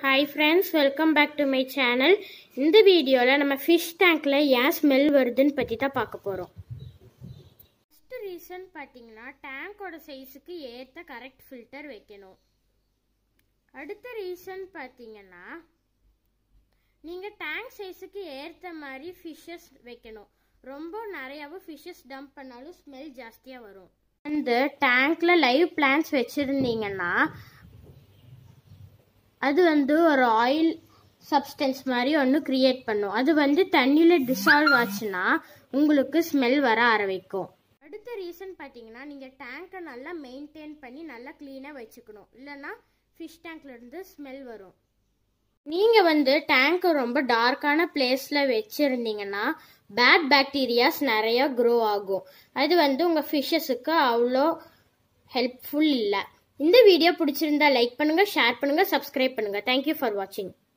hi friends welcome back to my channel இந்த வீடியோவில் நம்ம ஃபிஷ் டேங்க்கில் ஏன் ஸ்மெல் வருதுன்னு பற்றி தான் பார்க்க போகிறோம் ஃபஸ்ட்டு ரீசன் பார்த்தீங்கன்னா டேங்கோட சைஸுக்கு ஏற்ற கரெக்ட் ஃபில்டர் வைக்கணும் அடுத்த ரீசன் பார்த்தீங்கன்னா நீங்கள் டேங்க் சைஸுக்கு ஏற்ற மாதிரி ஃபிஷ்ஷஸ் வைக்கணும் ரொம்ப நிறையாவும் ஃபிஷ்ஷஸ் டம்ப் பண்ணாலும் ஸ்மெல் ஜாஸ்தியாக வரும் அந்த டேங்க்ல லைவ் பிளான்ஸ் வச்சுருந்தீங்கன்னா அது வந்து ஒரு ஆயில் சப்ஸ்டன்ஸ் மாதிரி ஒன்று கிரியேட் பண்ணும் அது வந்து தண்ணியில் டிசால்வ் ஆச்சுன்னா உங்களுக்கு ஸ்மெல் வர ஆரம்பிக்கும் அடுத்த ரீசன் பார்த்தீங்கன்னா நீங்கள் டேங்கை நல்லா மெயின்டைன் பண்ணி நல்லா க்ளீனாக வச்சுக்கணும் இல்லைன்னா ஃபிஷ் டேங்க்லேருந்து ஸ்மெல் வரும் நீங்கள் வந்து டேங்கை ரொம்ப டார்க்கான பிளேஸில் வச்சுருந்தீங்கன்னா பேட் பாக்டீரியாஸ் நிறைய க்ரோ ஆகும் அது வந்து உங்கள் ஃபிஷ்ஷஸுக்கு அவ்வளோ ஹெல்ப்ஃபுல் இல்லை இந்த வீடியோ பிடிச்சிருந்தா லைக் பண்ணுங்கள் ஷேர் பண்ணுங்கள் சப்ஸ்கிரைப் பண்ணுங்கள் தேங்க்யூ ஃபார் வாட்சிங்